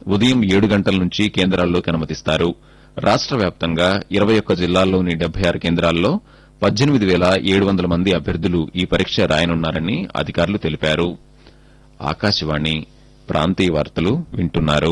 ఉదయం ఏడు గంటల నుంచి కేంద్రాల్లోకి అనుమతిస్తారు రాష్ట వ్యాప్తంగా ఇరవై ఒక్క జిల్లాల్లోని డెబ్బై ఆరు కేంద్రాల్లో పద్దెనిమిది వేల ఏడు వందల మంది అభ్యర్థులు ఈ పరీక్ష రాయనున్నారని అధికారులు తెలిపారు ఆకాశవాణి ప్రాంతీయ వార్తలు వింటున్నారు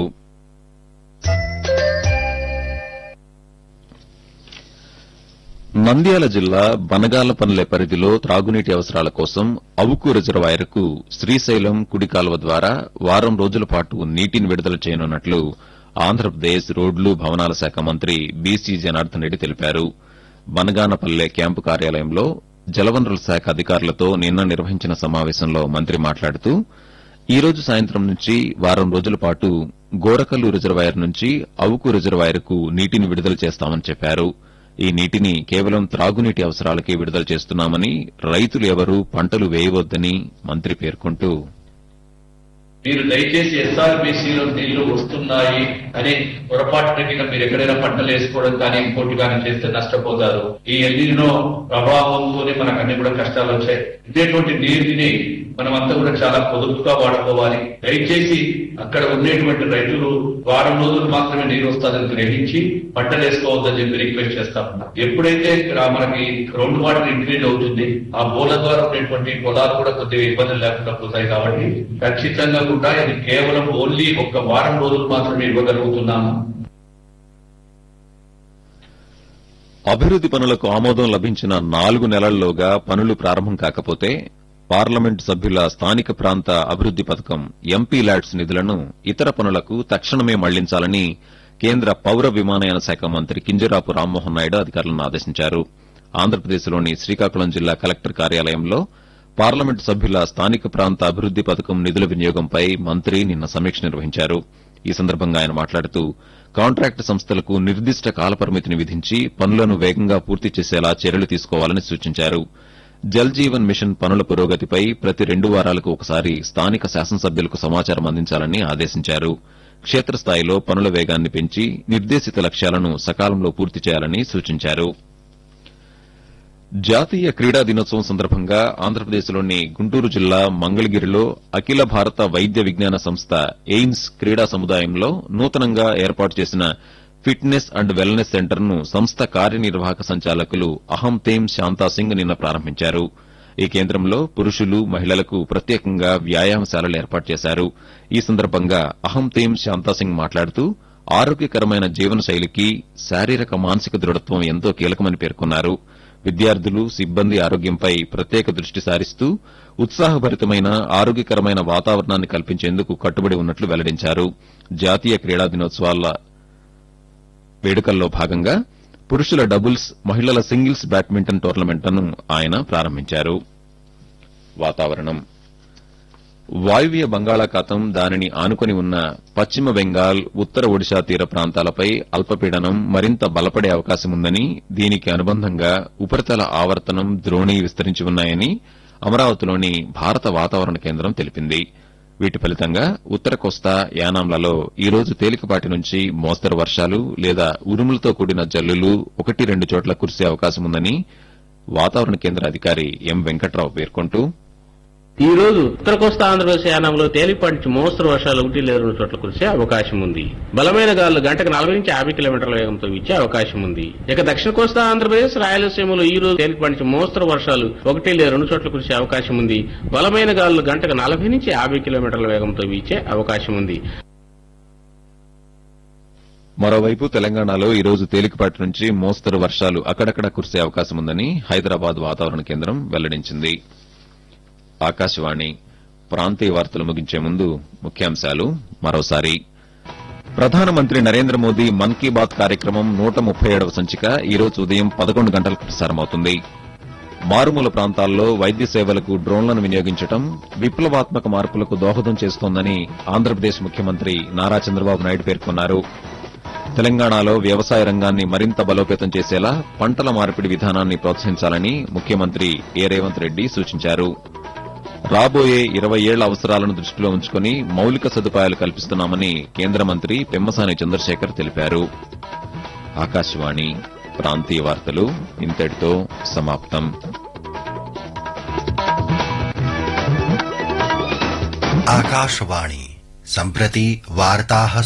నంద్యాల జిల్లా బనగాలపల్లె పరిధిలో త్రాగునీటి అవసరాల కోసం అవుకు రిజర్వాయర్కు శ్రీశైలం కుడి కాలువ ద్వారా వారం రోజుల పాటు నీటిని విడుదల చేయనున్నట్లు ఆంధ్రప్రదేశ్ రోడ్లు భవనాల శాఖ మంత్రి బీసీ జనార్దన్ రెడ్డి తెలిపారు బనగానపల్లె క్యాంపు కార్యాలయంలో జలవనరుల శాఖ అధికారులతో నిన్న నిర్వహించిన సమావేశంలో మంత్రి మాట్లాడుతూ ఈ రోజు సాయంత్రం నుంచి వారం రోజుల పాటు గోరకల్లు రిజర్వాయర్ నుంచి అవుకు రిజర్వాయర్కు నీటిని విడుదల చేస్తామని చెప్పారు ఈ నీటిని కేవలం త్రాగునీటి అవసరాలకే విడుదల చేస్తున్నామని రైతులు ఎవరూ పంటలు వేయవద్దని మంత్రి పేర్కొంటూ మీరు దయచేసి ఎస్ఆర్బీసీలో నీళ్లు వస్తున్నాయి అని పొరపాటు కింద మీరు ఎక్కడైనా పంటలు వేసుకోవడం కానీ ఇంకోటి కానీ చేస్తే నష్టపోతారు ఈ ఎల్లినో ప్రభావంతోనే మనకు అన్ని కూడా కష్టాలు వచ్చాయి ఇదేటువంటి నీటిని మనమంతా కూడా చాలా పొదుపుగా వాడుకోవాలి దయచేసి అక్కడ ఉండేటువంటి రైతులు వారం రోజులు మాత్రమే నీరు వస్తుందని గ్రహించి పంటలు వేసుకోవద్దని చెప్పి రిక్వెస్ట్ చేస్తా ఉన్నాం ఎప్పుడైతే ఇక్కడ మనకి గ్రౌండ్ వాటర్ ఇంక్రీజ్ అవుతుంది ఆ బోల ద్వారా ఉండేటువంటి పొలాలు కూడా కొద్దిగా ఇబ్బందులు లేకుండా పోతాయి కాబట్టి ఖచ్చితంగా కూడా ఇది కేవలం ఓన్లీ ఒక వారం రోజులు మాత్రమే ఇవ్వగలుగుతున్నాము అభివృద్ది పనులకు ఆమోదం లభించిన నాలుగు నెలల్లోగా పనులు ప్రారంభం కాకపోతే పార్లమెంటు సభ్యుల స్థానిక ప్రాంత అభివృద్ది పథకం ఎంపీ ల్యాడ్స్ నిధులను ఇతర పనులకు తక్షణమే మళ్లించాలని కేంద్ర పౌర విమానయాన శాఖ మంత్రి కింజరాపు రామ్మోహన్ నాయుడు అధికారులను ఆదేశించారు ఆంధ్రప్రదేశ్లోని శ్రీకాకుళం జిల్లా కలెక్టర్ కార్యాలయంలో పార్లమెంటు సభ్యుల స్థానిక ప్రాంత అభివృద్ది పథకం నిధుల వినియోగంపై మంత్రి నిన్న సమీక్ష నిర్వహించారు ఈ సందర్భంగా ఆయన మాట్లాడుతూ కాంట్రాక్టు సంస్థలకు నిర్దిష్ట కాలపరిమితిని విధించి పనులను వేగంగా పూర్తి చేసేలా చర్యలు తీసుకోవాలని సూచించారు జల్ జీవన్ మిషన్ పనుల పురోగతిపై ప్రతి రెండు వారాలకు ఒకసారి స్థానిక శాసనసభ్యులకు సమాచారం అందించాలని ఆదేశించారు క్షేత్రస్థాయిలో పనుల వేగాన్ని పెంచి నిర్దేశిత లక్ష్యాలను సకాలంలో పూర్తి చేయాలని సూచించారు జాతీయ క్రీడా దినోత్సవం సందర్భంగా ఆంధ్రప్రదేశ్లోని గుంటూరు జిల్లా మంగళగిరిలో అఖిల భారత వైద్య విజ్ఞాన సంస్థ ఎయిమ్స్ క్రీడా సముదాయంలో నూతనంగా ఏర్పాటు చేసిన ఫిట్నెస్ అండ్ వెల్నెస్ సెంటర్ ను సంస్థ కార్యనిర్వాహక సంచాలకులు అహంతేం శాంతాసింగ్ నిన్న ప్రారంభించారు ఈ కేంద్రంలో పురుషులు మహిళలకు ప్రత్యేకంగా వ్యాయామశాలలు ఏర్పాటు చేశారు ఈ సందర్భంగా అహంతేం శాంతాసింగ్ మాట్లాడుతూ ఆరోగ్యకరమైన జీవనశైలికి శారీరక మానసిక దృఢత్వం ఎంతో కీలకమని పేర్కొన్నారు విద్యార్థులు సిబ్బంది ఆరోగ్యంపై ప్రత్యేక దృష్టి సారిస్తూ ఉత్సాహభరితమైన ఆరోగ్యకరమైన వాతావరణాన్ని కల్పించేందుకు కట్టుబడి ఉన్నట్లు వెల్లడించారు జాతీయ క్రీడా దినోత్సవాల వేడుకల్లో భాగంగా పురుషుల డబుల్స్ మహిళల సింగిల్స్ బ్యాడ్మింటన్ టోర్నమెంట్లను ఆయన ప్రారంభించారు వాతావరణం వాయువ్య బంగాళాఖాతం దానిని ఆనుకొని ఉన్న పశ్చిమ బెంగాల్ ఉత్తర ఒడిశా తీర ప్రాంతాలపై అల్పపీడనం మరింత బలపడే అవకాశముందని దీనికి అనుబంధంగా ఉపరితల ఆవర్తనం ద్రోణి విస్తరించి ఉన్నాయని అమరావతిలోని భారత వాతావరణ కేంద్రం తెలిపింది వీటి ఫలితంగా ఉత్తర కోస్తా యానాంలలో ఈ రోజు తేలికపాటి నుంచి మోస్తరు వర్షాలు లేదా ఉరుములతో కూడిన జల్లులు ఒకటి రెండు చోట్ల కురిసే అవకాశముందని వాతావరణ కేంద్ర అధికారి ఎం వెంకట్రావు పేర్కొంటూ ఈ రోజు ఉత్తర కోస్తా ఆంధ్రప్రదేశ్ యానంలో తేలిపాటి నుంచి మోస్తరు వర్షాలు ఒకటి లేదా రెండు చోట్ల కురిసే అవకాశం ఉంది బలమైన గాలులు గంటకు నలభై నుంచి యాభై కిలోమీటర్ల వేగంతో వీచే అవకాశం ఉంది ఇక దక్షిణ కోస్తా ఆంధ్రప్రదేశ్ రాయలసీమలో ఈ రోజు తేలిపాటి నుంచి మోస్తరు వర్షాలు ఒకటి లేదా రెండు చోట్ల కురిసే అవకాశం ఉంది బలమైన గాలులు గంటకు నలభై నుంచి యాభై కిలోమీటర్ల వేగంతో వీచే అవకాశం ఉంది మరోవైపు తెలంగాణలో ఈ రోజు తేలికపాటి నుంచి మోస్తరు వర్షాలు అక్కడక్కడ కురిసే అవకాశం ఉందని హైదరాబాద్ వాతావరణ కేంద్రం వెల్లడించింది ఆకాశవాణి ప్రాంతీయ వార్తలు ముగించే ముందు ముఖ్యాంశాలు మరోసారి ప్రధానమంత్రి నరేంద్ర మోదీ మన్ కీ బాత్ కార్యక్రమం నూట ముప్పై ఏడవ సంచిక ఈ రోజు ఉదయం పదకొండు గంటలకు ప్రసారమవుతుంది మారుమూల ప్రాంతాల్లో వైద్య సేవలకు డ్రోన్లను వినియోగించడం విప్లవాత్మక మార్పులకు దోహదం చేస్తోందని ఆంధ్రప్రదేశ్ ముఖ్యమంత్రి నారా చంద్రబాబు నాయుడు పేర్కొన్నారు తెలంగాణలో వ్యవసాయ రంగాన్ని మరింత బలోపేతం చేసేలా పంటల మార్పిడి విధానాన్ని ప్రోత్సహించాలని ముఖ్యమంత్రి ఏ రేవంత్ రెడ్డి సూచించారు రాబోయే ఇరవై ఏళ్ల అవసరాలను దృష్టిలో ఉంచుకుని మౌలిక సదుపాయాలు కల్పిస్తున్నామని కేంద్ర మంత్రి పెమ్మసాని చంద్రశేఖర్ తెలిపారు ఆకాశవాణి ప్రాంతీయ వార్తలు ఇంతటితో సమాప్తం आकाशवाणी सम्प्रति वार्ताः